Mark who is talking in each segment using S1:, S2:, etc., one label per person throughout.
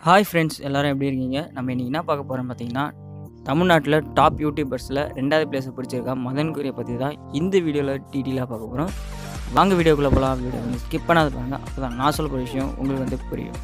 S1: hi friends எல்லாரும் எப்படி இருக்கீங்க நம்ம இன்றைக்கி என்ன பார்க்க போகிறோம் பார்த்தீங்கன்னா தமிழ்நாட்டில் டாப் யூடியூபர்ஸில் ரெண்டாவது பிளேஸை பிடிச்சிருக்கா மதன் குரியை பற்றி தான் இந்த வீடியோவில் டீட்டெயிலாக பார்க்க போகிறோம் வாங்க வீடியோக்குள்ளே போகலாம் வீடியோ வந்து ஸ்கிப் பண்ணாத பாருங்க அப்போ தான் நான் சொல்ல விஷயம் உங்களுக்கு வந்து புரியும்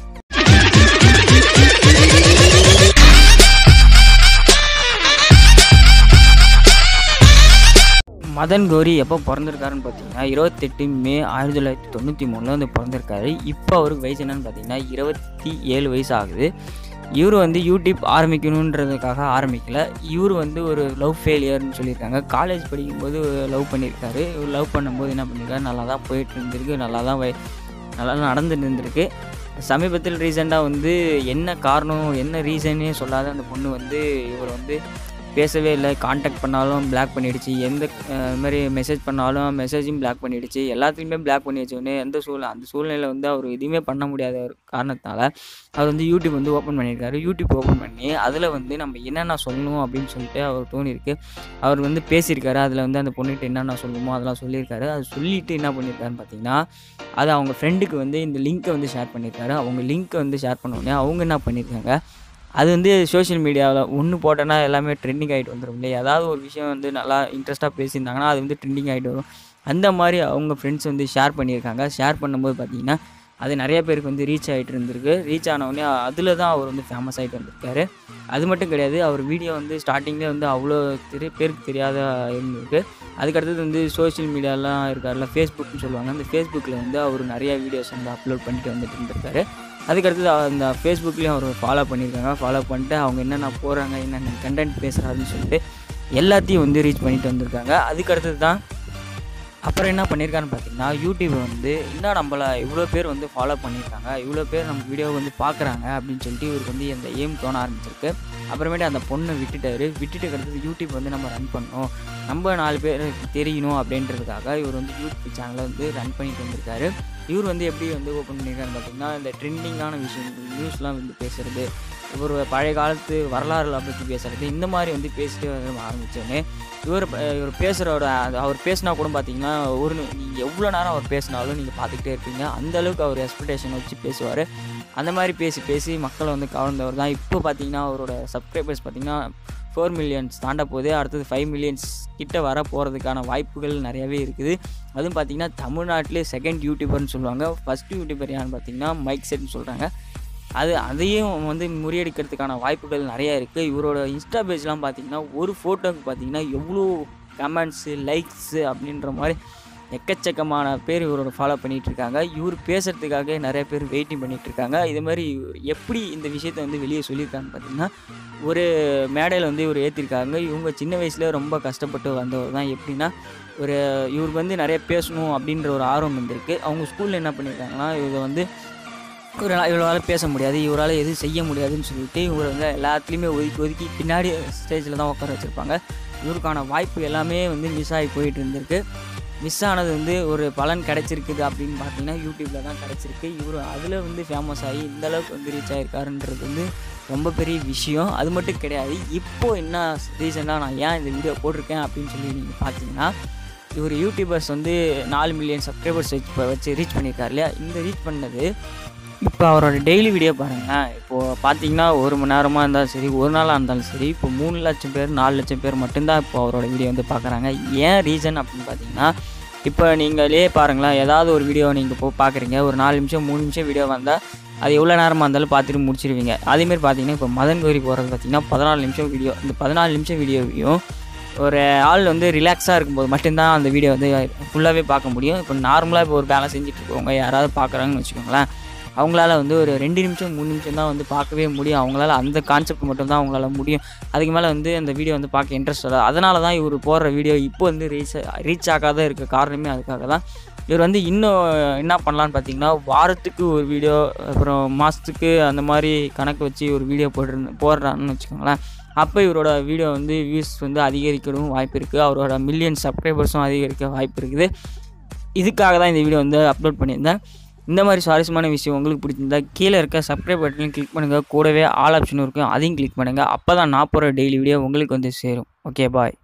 S1: மதன் கௌரி எப்போ பிறந்திருக்காருன்னு பார்த்தீங்கன்னா இருபத்தெட்டு மே ஆயிரத்தி தொள்ளாயிரத்தி தொண்ணூற்றி மூணில் வந்து பிறந்திருக்காரு இப்போ அவருக்கு வயசு என்னன்னு பார்த்தீங்கன்னா இருபத்தி ஏழு வயசு ஆகுது இவர் வந்து யூடியூப் ஆரம்பிக்கணுன்றதுக்காக ஆரம்பிக்கல இவர் வந்து ஒரு லவ் ஃபெயிலியர்னு சொல்லியிருக்காங்க காலேஜ் படிக்கும்போது லவ் பண்ணியிருக்காரு இவர் லவ் பண்ணும்போது என்ன பண்ணியிருக்காரு நல்லா தான் போயிட்டு இருந்திருக்கு நல்லா தான் வை நல்லா தான் நடந்துட்டு இருந்திருக்கு சமீபத்தில் ரீசெண்டாக வந்து என்ன காரணம் என்ன ரீசனே சொல்லாத அந்த பொண்ணு வந்து இவர் வந்து பேசவே இல்லை காண்டாக்ட் பண்ணாலும் பிளாக் பண்ணிடுச்சு எந்த அஹ், இது மாதிரி மெசேஜ் பண்ணாலும் மெசேஜும் பிளாக் பண்ணிடுச்சு எல்லாத்தையுமே பிளாக் பண்ணி வச்சோடனே எந்த சூழ்நிலை அந்த சூழ்நிலையில் வந்து அவர் எதுவுமே பண்ண முடியாத ஒரு காரணத்தால் அவர் வந்து யூடியூப் வந்து ஓப்பன் பண்ணியிருக்காரு யூடியூப் ஓப்பன் பண்ணி அதில் வந்து நம்ம என்னென்ன சொல்லணும் அப்படின்னு சொல்லிட்டு அவர் தோணியிருக்கு அவர் வந்து பேசியிருக்காரு அதில் வந்து அந்த பொண்ணுகிட்ட என்னென்ன சொல்லணுமோ அதெல்லாம் சொல்லியிருக்காரு அது சொல்லிட்டு என்ன பண்ணியிருக்காருன்னு பார்த்தீங்கன்னா அது அவங்க ஃப்ரெண்டுக்கு வந்து இந்த லிங்க்கை வந்து ஷேர் பண்ணியிருக்காரு அவங்க லிங்க்கை வந்து ஷேர் பண்ண உடனே அவங்க என்ன பண்ணியிருக்காங்க அது வந்து சோஷியல் மீடியாவில் ஒன்று போட்டோன்னா எல்லாமே ட்ரெண்டிங் ஆகிட்டு வந்துடும் இல்லையா ஏதாவது ஒரு விஷயம் வந்து நல்லா இன்ட்ரெஸ்ட்டாக பேசியிருந்தாங்கன்னா அது வந்து ட்ரெண்டிங் ஆகிட்டு வரும் அந்த மாதிரி அவங்க ஃப்ரெண்ட்ஸ் வந்து ஷேர் பண்ணியிருக்காங்க ஷேர் பண்ணும்போது பார்த்தீங்கன்னா அது நிறைய பேருக்கு வந்து ரீச் ஆகிட்டு இருந்திருக்கு ரீச் ஆனவுடனே அதில் தான் அவர் வந்து ஃபேமஸ் ஆகிட்டு வந்திருக்காரு அது மட்டும் கிடையாது அவர் வீடியோ வந்து ஸ்டார்டிங்லேயே வந்து அவ்வளோ தெரிய பேருக்கு தெரியாத இருந்திருக்கு அதுக்கடுத்தது வந்து சோஷியல் மீடியாலாம் இருக்கார்ல ஃபேஸ்புக்னு சொல்லுவாங்க அந்த ஃபேஸ்புக்கில் வந்து அவர் நிறைய வீடியோஸ் வந்து அப்லோட் பண்ணிட்டு வந்துட்டு இருந்திருக்காரு அதுக்கடுத்தது அந்த ஃபேஸ்புக்லேயும் அவர் ஃபாலோ பண்ணியிருக்காங்க ஃபாலோ பண்ணிட்டு அவங்க என்னென்ன போகிறாங்க என்னென்ன கண்டென்ட் பேசுகிறாருன்னு சொல்லிட்டு எல்லாத்தையும் வந்து ரீச் பண்ணிட்டு வந்திருக்காங்க அதுக்கடுத்தது தான் அப்புறம் என்ன பண்ணியிருக்காருன்னு பார்த்தீங்கன்னா யூடியூப் வந்து இன்னும் நம்மளை இவ்வளோ பேர் வந்து ஃபாலோ பண்ணியிருக்காங்க இவ்வளோ பேர் நம்ம வீடியோவை வந்து பார்க்குறாங்க அப்படின்னு சொல்லிட்டு இவருக்கு வந்து அந்த எய்ம் தோண ஆரம்பிச்சிருக்கு அப்புறமேட்டு அந்த பொண்ணை விட்டுட்டாரு விட்டுட்டு அடுத்தது யூடியூப் வந்து நம்ம ரன் பண்ணோம் நம்ம நாலு பேருக்கு தெரியணும் அப்படின்றதுக்காக இவர் வந்து யூடியூப் சேனலை வந்து ரன் பண்ணிட்டு வந்திருக்காரு இவர் வந்து எப்படி வந்து ஓப்பன் பண்ணியிருக்காருன்னு பார்த்தீங்கன்னா இந்த ட்ரெண்டிங்கான விஷயம் நியூஸ்லாம் வந்து பேசுகிறது ஒரு பழைய காலத்து வரலாறுகளை பற்றி பேசுகிறது இந்த மாதிரி வந்து பேசிட்டு வர ஆரம்பித்தோடனே இவர் ப- இவர் பேசுகிறோட அவர் பேசினா கூட பார்த்தீங்கன்னா ஒரு நீங்கள் எவ்வளோ நேரம் அவர் பேசினாலும் நீங்கள் பார்த்துக்கிட்டே இருப்பீங்க அந்த அளவுக்கு அவர் எக்ஸ்பெக்டேஷன் வச்சு பேசுவார் அந்த மாதிரி பேசி பேசி மக்களை வந்து கவர்ந்தவர் தான் இப்போ பார்த்தீங்கன்னா அவரோட சப்ஸ்கிரைபர்ஸ் பார்த்தீங்கன்னா ஃபோர் மில்லியன்ஸ் தாண்ட போகுது அடுத்தது ஃபைவ் மில்லியன்ஸ் கிட்ட வர போகிறதுக்கான வாய்ப்புகள் நிறையவே இருக்குது அதுவும் பார்த்தீங்கன்னா தமிழ்நாட்டிலே செகண்ட் யூடியூபர்னு சொல்லுவாங்க ஃபஸ்ட் யூடியூபர் யாருன்னு பார்த்தீங்கன்னா மைக் செட்னு சொல்கிறாங்க அது அதையும் வந்து முறியடிக்கிறதுக்கான வாய்ப்புகள் நிறையா இருக்குது இவரோட இன்ஸ்டா பேஜ்லாம் பார்த்தீங்கன்னா ஒரு ஃபோட்டோக்கு பார்த்தீங்கன்னா எவ்வளோ கமெண்ட்ஸு லைக்ஸு அப்படின்ற மாதிரி எக்கச்சக்கமான பேர் இவரோட ஃபாலோ பண்ணிகிட்டு இருக்காங்க இவர் பேசுகிறதுக்காக நிறைய பேர் வெயிட்டிங் பண்ணிகிட்டு இருக்காங்க இது மாதிரி இவர் எப்படி இந்த விஷயத்தை வந்து வெளியே சொல்லியிருக்காங்கன்னு பார்த்தீங்கன்னா ஒரு மேடையில் வந்து இவர் ஏற்றிருக்காங்க இவங்க சின்ன வயசில் ரொம்ப கஷ்டப்பட்டு வந்தவர் தான் எப்படின்னா ஒரு இவருக்கு வந்து நிறைய பேசணும் அப்படின்ற ஒரு ஆர்வம் வந்திருக்கு அவங்க ஸ்கூலில் என்ன பண்ணியிருக்காங்கன்னா இவங்க வந்து இவரால் இவரால் பேச முடியாது இவரால் எதுவும் செய்ய முடியாதுன்னு சொல்லிட்டு இவரை வந்து எல்லாத்துலேயுமே ஒதுக்கி ஒதுக்கி பின்னாடி ஸ்டேஜில் தான் உட்கார வச்சுருப்பாங்க இவருக்கான வாய்ப்பு எல்லாமே வந்து மிஸ் ஆகி போயிட்டு இருந்திருக்கு மிஸ் ஆனது வந்து ஒரு பலன் கிடைச்சிருக்குது அப்படின்னு பார்த்தீங்கன்னா யூடியூப்பில் தான் கிடைச்சிருக்கு இவர் அதில் வந்து ஃபேமஸ் ஆகி இந்த அளவுக்கு வந்து ரீச் ஆகிருக்காருன்றது வந்து ரொம்ப பெரிய விஷயம் அது மட்டும் கிடையாது இப்போது என்ன ரீசனாக நான் ஏன் இந்த வீடியோ போட்டிருக்கேன் அப்படின்னு சொல்லி நீங்கள் பார்த்தீங்கன்னா இவர் யூடியூபர்ஸ் வந்து நாலு மில்லியன் சப்ஸ்கிரைபர்ஸ் வச்சு இப்போ வச்சு ரீச் பண்ணியிருக்காரு இல்லையா இந்த ரீச் பண்ணது இப்போ அவரோட டெய்லி வீடியோ பாருங்களேன் இப்போது பார்த்தீங்கன்னா ஒரு மணி நேரமாக இருந்தாலும் சரி ஒரு நாளாக இருந்தாலும் சரி இப்போ மூணு லட்சம் பேர் நாலு லட்சம் பேர் மட்டும்தான் இப்போ அவரோட வீடியோ வந்து பார்க்குறாங்க ஏன் ரீசன் அப்படின்னு பார்த்தீங்கன்னா இப்போ நீங்களே பாருங்களேன் ஏதாவது ஒரு வீடியோ நீங்கள் இப்போ பார்க்குறீங்க ஒரு நாலு நிமிஷம் மூணு நிமிஷம் வீடியோ வந்தால் அது எவ்வளோ நேரமாக இருந்தாலும் பார்த்துட்டு முடிச்சிருவீங்க அதேமாரி பார்த்தீங்கன்னா இப்போ மதன் கோரி போகிறது பார்த்தீங்கன்னா பதினாலு நிமிஷம் வீடியோ இந்த பதினாலு நிமிஷம் வீடியோவையும் ஒரு ஆள் வந்து ரிலாக்ஸாக இருக்கும்போது மட்டும்தான் அந்த வீடியோ வந்து ஃபுல்லாகவே பார்க்க முடியும் இப்போ நார்மலாக இப்போ ஒரு வேலை செஞ்சுட்டு இருக்கவங்க யாராவது பார்க்குறாங்கன்னு வச்சுக்கோங்களேன் அவங்களால வந்து ஒரு ரெண்டு நிமிஷம் மூணு நிமிஷம் தான் வந்து பார்க்கவே முடியும் அவங்களால அந்த கான்செப்ட் மட்டும் தான் அவங்களால முடியும் அதுக்கு மேலே வந்து அந்த வீடியோ வந்து பார்க்க இன்ட்ரெஸ்ட் இல்லை அதனால தான் இவர் போடுற வீடியோ இப்போ வந்து ரீச் ரீச் ஆகாத இருக்க காரணமே அதுக்காக தான் இவர் வந்து இன்னும் என்ன பண்ணலான்னு பார்த்தீங்கன்னா வாரத்துக்கு ஒரு வீடியோ அப்புறம் மாதத்துக்கு அந்த மாதிரி கணக்கு வச்சு ஒரு வீடியோ போட்டு போடுறான்னு வச்சுக்கோங்களேன் அப்போ இவரோட வீடியோ வந்து வியூஸ் வந்து அதிகரிக்கவும் வாய்ப்பு இருக்குது அவரோட மில்லியன் சப்ஸ்கிரைபர்ஸும் அதிகரிக்க வாய்ப்பு இருக்குது இதுக்காக தான் இந்த வீடியோ வந்து அப்லோட் பண்ணியிருந்தேன் இந்த மாதிரி சுவாரஸ்யமான விஷயம் உங்களுக்கு பிடிச்சிருந்தா கீழே இருக்க சப்ஸ்கிரைப் பட்டனையும் கிளிக் பண்ணுங்கள் கூடவே ஆல் ஆப்ஷனும் இருக்கும் அதையும் கிளிக் பண்ணுங்கள் அப்போ தான் நான் போகிற டெய்லி வீடியோ உங்களுக்கு வந்து சேரும் ஓகே பாய்